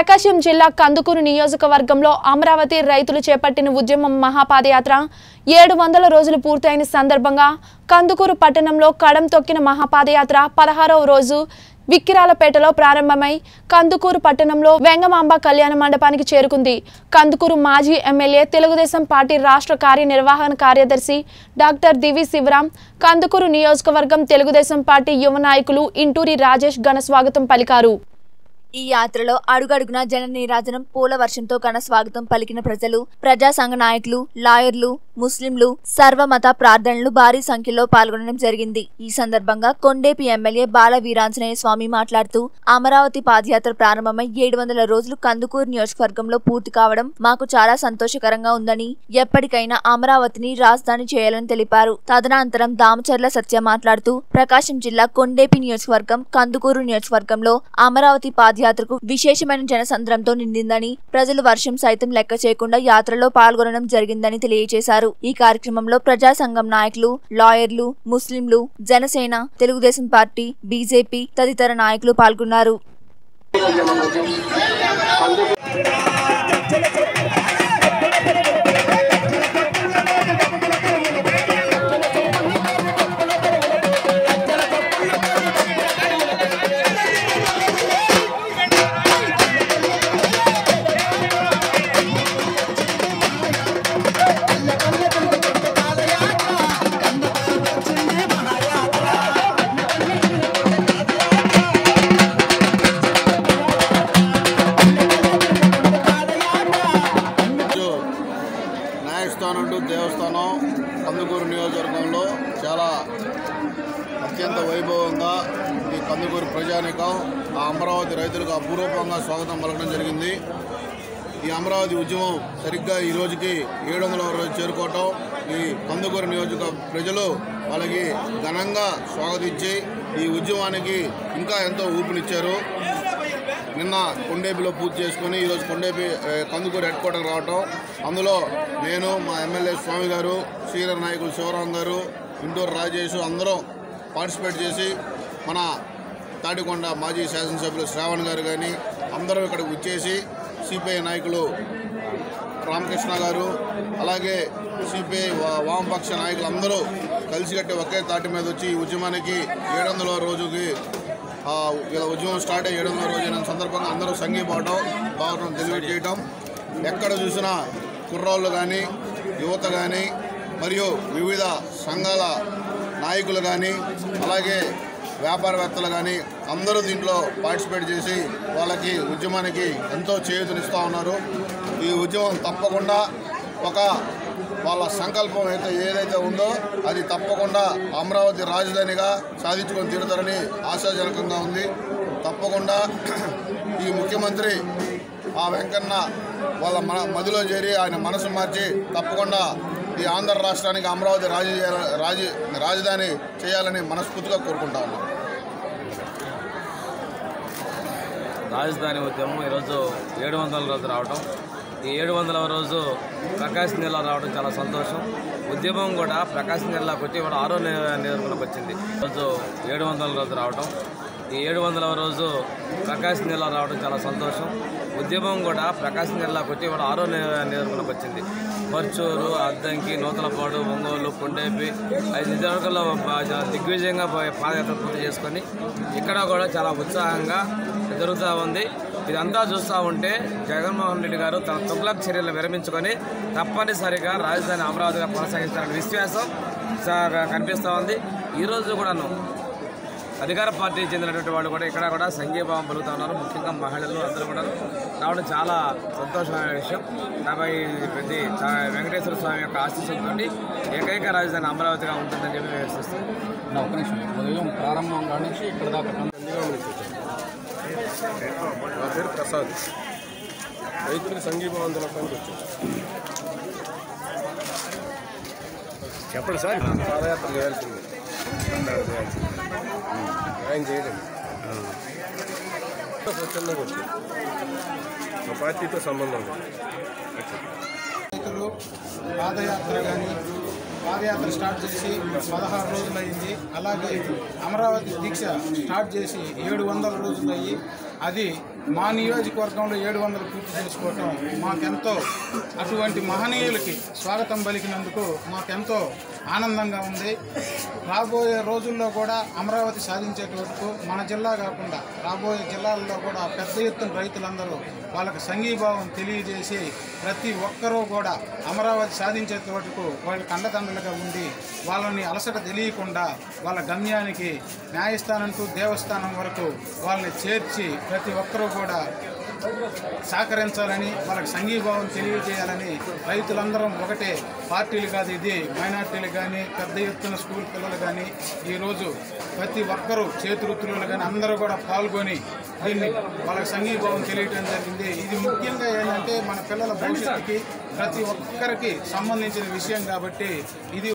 ప్రకాశం జిల్లా కందుకూరు నియోజకవర్గంలో అమరావతి రైతులు చేపట్టిన ఉద్యమం మహాపాదయాత్ర ఏడు వందల రోజులు పూర్తయిన సందర్భంగా కందుకూరు పట్టణంలో కడం తొక్కిన మహాపాదయాత్ర పదహారవ రోజు విక్కిరాలపేటలో ప్రారంభమై కందుకూరు పట్టణంలో వెంగమాంబ కళ్యాణ మండపానికి చేరుకుంది కందుకూరు మాజీ ఎమ్మెల్యే తెలుగుదేశం పార్టీ రాష్ట్ర కార్యనిర్వహణ కార్యదర్శి డాక్టర్ దివి శివరాం కందుకూరు నియోజకవర్గం తెలుగుదేశం పార్టీ యువ నాయకులు ఇంటూరి రాజేష్ ఘన స్వాగతం పలికారు ఈ యాత్రలో అడుగడుగున జన నీరాజనం పూల వర్షంతో ఘన స్వాగతం పలికిన ప్రజలు ప్రజా సంఘ నాయకులు లాయర్లు ముస్లింలు సర్వమత ప్రార్థనలు భారీ సంఖ్యలో పాల్గొనడం జరిగింది ఈ సందర్భంగా కొండేపి ఎమ్మెల్యే బాల వీరాంజనేయ స్వామి మాట్లాడుతూ అమరావతి పాదయాత్ర ప్రారంభమై ఏడు వందల రోజులు కందుకూరు నియోజకవర్గంలో పూర్తి కావడం మాకు చాలా సంతోషకరంగా ఉందని ఎప్పటికైనా అమరావతిని రాజధాని చేయాలని తెలిపారు తదనంతరం దామచర్ల సత్య మాట్లాడుతూ ప్రకాశం జిల్లా కొండేపి నియోజకవర్గం కందుకూరు నియోజకవర్గంలో అమరావతి పాదయాత్రకు విశేషమైన జనసంద్రంతో నిండిందని ప్రజలు వర్షం సైతం లెక్క చేయకుండా యాత్రలో పాల్గొనడం జరిగిందని తెలియజేశారు ఈ కార్యక్రమంలో ప్రజా సంఘం నాయకులు లాయర్లు ముస్లింలు జనసేన తెలుగుదేశం పార్టీ బీజేపీ తదితర నాయకులు పాల్గొన్నారు ఈరోజు న్యాయస్థానం టు దేవస్థానం కందుకూరు నియోజకవర్గంలో చాలా అత్యంత వైభవంగా ఈ కందుకూరు ప్రజానికం ఆ అమరావతి రైతులకు అపూర్వకంగా స్వాగతం పలకడం జరిగింది ఈ అమరావతి ఉద్యమం సరిగ్గా ఈ రోజుకి ఏడు వందల రోజు చేరుకోవటం ఈ కందుకూరు నియోజక ప్రజలు వాళ్ళకి ఘనంగా స్వాగతించి ఈ ఉద్యమానికి ఇంకా ఎంతో ఊపినిచ్చారు నిన్న కొండేపిలో పూర్తి చేసుకొని ఈరోజు కొండేపి ఏ, కందుకూరు హెడ్ క్వార్టర్ రావటం అందులో నేను మా ఎమ్మెల్యే స్వామి గారు సీనియర్ నాయకులు శివరాం గారు ఇంటూరు రాజేష్ అందరం పార్టిసిపేట్ చేసి మన తాటికొండ మాజీ శాసనసభ్యులు శ్రావణ్ గారు కానీ అందరం ఇక్కడికి వచ్చేసి సిపిఐ నాయకులు రామకృష్ణ గారు అలాగే సిపిఐ వా- వామపక్ష నాయకులు అందరూ కలిసికట్టి ఒకే తాటి మీద వచ్చి ఈ ఉద్యమానికి ఏడు వందల రోజుకి ఆ, ఇలా ఉద్యమం స్టార్ట్ అయ్యి ఏడు వందల రోజు అయిన సందర్భంగా అందరూ సంఘీపోవడం బాగా డెలివరీ చేయటం ఎక్కడ చూసినా కుర్రాళ్ళు కానీ యువత కానీ మరియు వివిధ సంఘాల నాయకులు కానీ అలాగే వ్యాపారవేత్తలు కానీ అందరూ దీంట్లో పార్టిసిపేట్ చేసి వాళ్ళకి ఉద్యమానికి ఎంతో చేయూతనిస్తూ ఉన్నారు ఈ ఉద్యమం తప్పకుండా ఒక వాళ్ళ సంకల్పం అయితే ఏదైతే ఉందో అది తప్పకుండా అమరావతి రాజధానిగా సాధించుకొని తీరుతారని ఆశాజనకంగా ఉంది తప్పకుండా ఈ ముఖ్యమంత్రి ఆ వెంకన్న వాళ్ళ మన మదిలో చేరి ఆయన మనసు మార్చి తప్పకుండా ఈ ఆంధ్ర రాష్ట్రానికి అమరావతి రాజ రాజ రాజధాని చేయాలని మనస్ఫూర్తిగా కోరుకుంటా ఉన్నాం రాజధాని ఉద్యమం ఈరోజు ఏడు వందల రోజు రావడం ఈ ఏడు వందల రోజు ప్రకాశం జిల్లా రావడం చాలా సంతోషం ఉద్యమం కూడా ప్రకాశం జిల్లాకు వచ్చి కూడా ఆరో ని- నియోజకవర్గంలోకి వచ్చింది ఈరోజు ఏడు వందల రోజు రావడం ఈ ఏడు వందల రోజు ప్రకాశం జిల్లా రావడం చాలా సంతోషం ఉద్యమం కూడా ప్రకాశం జిల్లాకు వచ్చి కూడా ఆరో ని- నియోజకవర్గంలోకి వచ్చింది పర్చూరు అద్దంకి నూతలపాడు ఒంగోలు కొండేపి ఐదు నియోజకవర్గాల్లో బా- చాలా దిగ్విజయంగా పా- పాదయాత్ర పూర్తి చేసుకొని ఇక్కడ కూడా చాలా ఉత్సాహంగా జరుగుతూ ఉంది ఇదంతా చూస్తూ ఉంటే జగన్మోహన్ రెడ్డి గారు తన తుగ్లక్ చర్యలు విరమించుకొని తప్పనిసరిగా రాజధాని అమరావతిగా కొనసాగిస్తారనే విశ్వాసం స- కనిపిస్తూ ఉంది ఈరోజు కూడాను అధికార పార్టీకి చెందినటువంటి వాళ్ళు కూడా ఇక్కడ కూడా సంఘీభావం పలుకుతా ఉన్నారు ముఖ్యంగా మహిళలు అందరూ కూడా రావడం చాలా సంతోషమైన విషయం డెబ్బై ప్రతి చా- వెంకటేశ్వర స్వామి యొక్క ఆశీస్సులతో ఏకైక రాజధాని అమరావతిగా ఉంటుందని చెప్పి విశ్వసిస్తాం నా ఒక్క నిమిషం ఉదయం ప్రారంభం కాడి నుంచి ఇక్కడ దాకా నా పేరు ప్రసాద్ రైతులకు సంఘీభావం తెలపడానికి వచ్చాను చెప్పండి సార్ పాదయాత్ర చేయాల్సింది అందరూ చేయాల్సింది ఆయన చేయడం స్వచ్ఛందంగా వచ్చాను మా పార్టీతో సంబంధం లేదు రైతులు పాదయాత్ర కానీ పాదయాత్ర స్టార్ట్ చేసి పదహారు రోజులైంది అలాగే అమరావతి దీక్ష స్టార్ట్ చేసి ఏడు వందల రోజులయ్యి అది మా నియోజకవర్గంలో ఏడు వందలు పూర్తి చేసుకోవటం మాకెంతో అటువంటి మహనీయులకి స్వాగతం పలికినందుకు మాకెంతో ఆనందంగా ఉంది రాబోయే రోజుల్లో కూడా అమరావతి సాధించేటట్టుకు మన జిల్లా కాకుండా రాబోయే జిల్లాల్లో కూడా పెద్ద ఎత్తున రైతులందరూ వాళ్ళకి సంఘీభావం తెలియజేసి ప్రతి ఒక్కరూ కూడా అమరావతి సాధించేటట్టుకు వాళ్ళకి అండదండలుగా ఉండి వాళ్ళని అలసట తెలియకుండా వాళ్ళ గమ్యానికి న్యాయస్థానం టు దేవస్థానం వరకు వాళ్ళని చేర్చి ప్రతి ఒక్కరూ కూడా సహకరించాలని వాళ్ళకి సంఘీభావం తెలియజేయాలని రైతులందరం ఒకటే పార్టీలు కాదు ఇది మైనార్టీలు కానీ పెద్ద ఎత్తున స్కూల్ పిల్లలు కానీ ఈరోజు ప్రతి ఒక్కరూ చేతివృత్తులు కానీ అందరూ కూడా పాల్గొని దీన్ని వాళ్ళకి సంఘీభావం తెలియటం జరిగింది ఇది ముఖ్యంగా ఏంటంటే మన పిల్లల భవిష్యత్తుకి ప్రతి ఒక్కరికి సంబంధించిన విషయం కాబట్టి ఇది